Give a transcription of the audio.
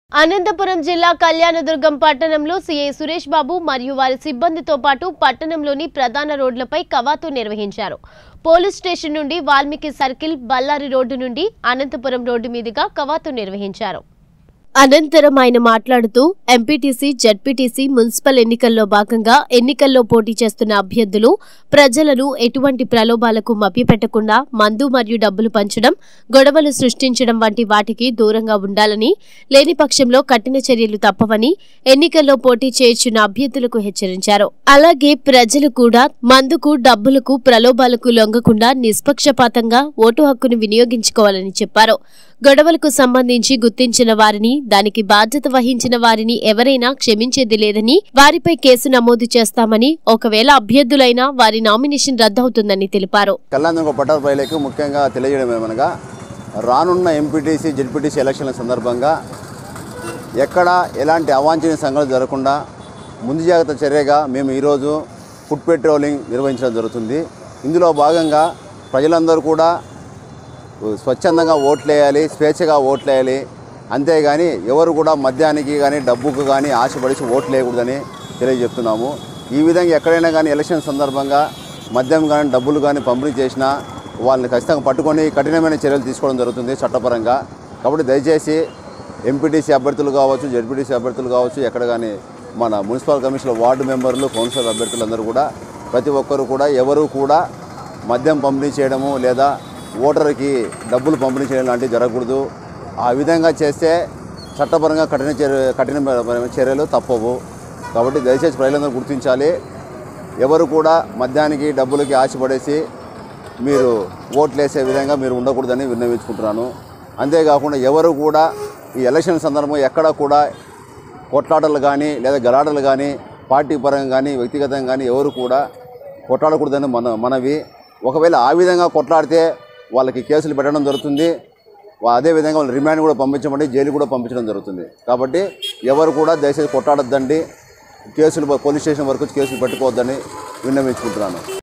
అనంతపురం జిల్లా కళ్యాణదుర్గం పట్టణంలో సీఐ సురేష్ బాబు మరియు వారి సిబ్బందితో పాటు పట్టణంలోని ప్రధాన రోడ్లపై కవాతు నిర్వహించారు పోలీస్ స్టేషన్ నుండి వాల్మీకి సర్కిల్ బళ్ళారి రోడ్డు నుండి అనంతపురం రోడ్డు మీదుగా కవాతు నిర్వహించారు అనంతరం ఆయన మాట్లాడుతూ ఎంపీటీసీ జడ్పీటీసీ మున్సిపల్ ఎన్నికల్లో భాగంగా ఎన్నికల్లో పోటీ చేస్తున్న అభ్యర్థులు ప్రజలను ఎటువంటి ప్రలోభాలకు మభ్యపెట్టకుండా మందు మరియు డబ్బులు పంచడం గొడవలు సృష్టించడం వంటి వాటికి దూరంగా ఉండాలని లేని పక్షంలో కఠిన చర్యలు తప్పవని ఎన్నికల్లో పోటీ చేర్చున్న అభ్యర్థులకు హెచ్చరించారు అలాగే ప్రజలు కూడా మందుకు డబ్బులకు ప్రలోభాలకు లొంగకుండా నిష్పక్షపాతంగా ఓటు హక్కును వినియోగించుకోవాలని చెప్పారు గొడవలకు సంబంధించి గుర్తించిన వారిని దానికి బాధ్యత వహించిన వారిని ఎవరైనా క్షమించేది లేదని వారిపై కేసు నమోదు చేస్తామని ఒకవేళ అభ్యర్థులైనా వారి నామినేషన్ రద్దవుతుందని తెలిపారు కళ్యాణదుర్గ పట్టణ ప్రజలకు ముఖ్యంగా తెలియజేయడం ఏమనగా రానున్న ఎంపీటీసీ జెడ్పీటీసీ ఎలక్షన్ల సందర్భంగా ఎక్కడ ఎలాంటి అవాంఛనీయ సంఘటనలు జరగకుండా ముందు జాగ్రత్త చర్యగా మేము ఈరోజు ఫుడ్ పెట్రోలింగ్ నిర్వహించడం జరుగుతుంది ఇందులో భాగంగా ప్రజలందరూ కూడా స్వచ్ఛందంగా ఓట్లేయాలి స్వేచ్ఛగా ఓట్లేయాలి అంతేగాని ఎవరు కూడా మద్యానికి కానీ డబ్బుకు కానీ ఆశపడిచి ఓట్లు వేయకూడదని తెలియజెప్తున్నాము ఈ విధంగా ఎక్కడైనా కానీ ఎలక్షన్ సందర్భంగా మద్యం కానీ డబ్బులు కానీ పంపిణీ చేసినా వాళ్ళని ఖచ్చితంగా పట్టుకొని కఠినమైన చర్యలు తీసుకోవడం జరుగుతుంది చట్టపరంగా కాబట్టి దయచేసి ఎంపీటీసీ అభ్యర్థులు కావచ్చు జడ్పీటీసీ అభ్యర్థులు కావచ్చు ఎక్కడ కానీ మన మున్సిపల్ కమిషనర్ వార్డు మెంబర్లు కౌన్సిలర్ అభ్యర్థులందరూ కూడా ప్రతి ఒక్కరు కూడా ఎవరు కూడా మద్యం పంపిణీ చేయడము లేదా ఓటర్కి డబ్బులు పంపిణీ చేయడం లాంటివి జరగకూడదు ఆ విధంగా చేస్తే చట్టపరంగా కఠిన చర్య కఠినమైన చర్యలు తప్పవు కాబట్టి దయచేసి ప్రజలందరూ గుర్తించాలి ఎవరు కూడా మద్యానికి డబ్బులకి ఆశపడేసి మీరు ఓట్లు వేసే విధంగా మీరు ఉండకూడదని విన్నవించుకుంటున్నాను అంతేకాకుండా ఎవరు కూడా ఈ ఎలక్షన్ సందర్భంగా ఎక్కడ కూడా కొట్లాటలు కానీ లేదా గలాటలు కానీ పార్టీ పరంగా కానీ వ్యక్తిగతంగా కానీ ఎవరు కూడా కొట్లాడకూడదని మన మనవి ఒకవేళ ఆ విధంగా కొట్లాడితే వాళ్ళకి కేసులు పెట్టడం జరుగుతుంది వా- అదేవిధంగా వాళ్ళు రిమాండ్ కూడా పంపించమండి జైలు కూడా పంపించడం జరుగుతుంది కాబట్టి ఎవరు కూడా దయచేసి కొట్లాడొద్దండి కేసులు పోలీస్ స్టేషన్ వరకు కేసులు పెట్టుకోవద్దని విన్నవించుకుంటున్నాను